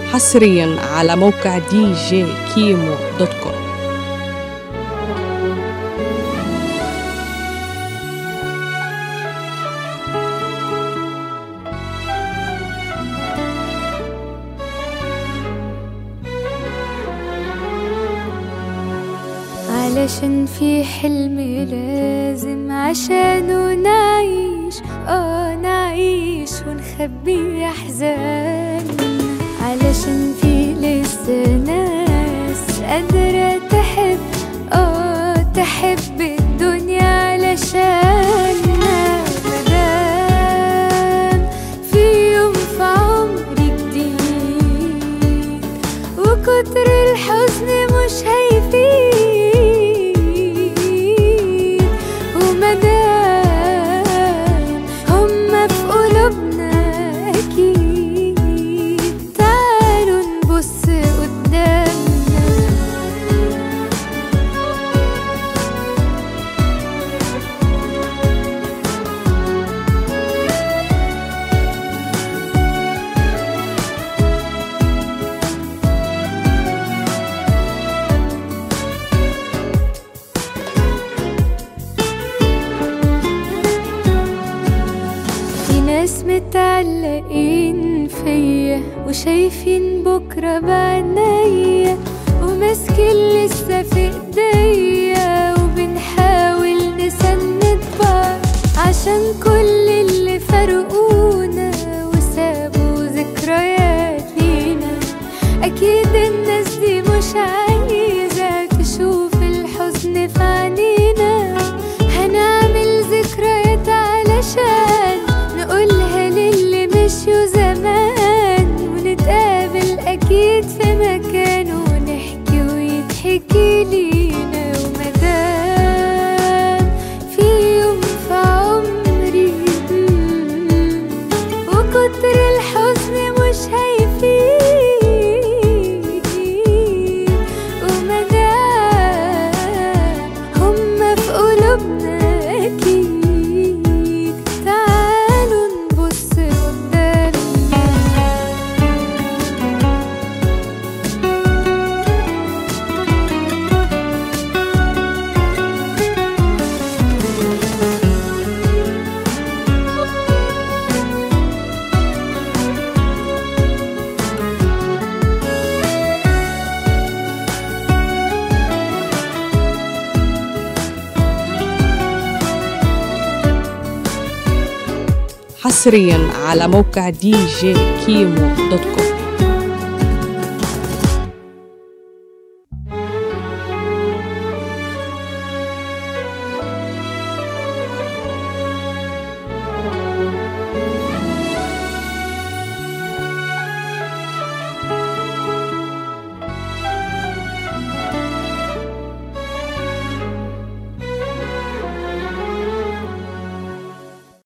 حصريا على موقع دي جي كيمو دوت كوم علشان في حلم لازم عشانه نعيش اه نعيش ونخبي احزاننا علشان في لسه ناس قادرة تحب اه تحب الدنيا علشاننا مادام في يوم في عمري جديد وكتر الحزن مش هيفيد ومادام هما في قلوبنا أكيد تعالوا نبص قدامنا في ناس متعلقين فيا وشايفين بكرة بعناية وماسكين لسه في ايديا وبنحاول نسند بعض عشان كل اللي فرقونا وسابوا ذكريات لينا اكيد الناس دي مش عايزة تشوف الحزن في عينينا هنعمل ذكريات علشان نقولها للي مشيوا زمان ونتقابل أكيد في مكان ونحكي ويتحكي لينا ومدام في يوم في عمري مم، وكتر الحزن مش هيفيد ومدام هما في قلوبنا أكيد تعالوا نبص قدامنا حصريا على موقع دي جي كيمو دوت كوم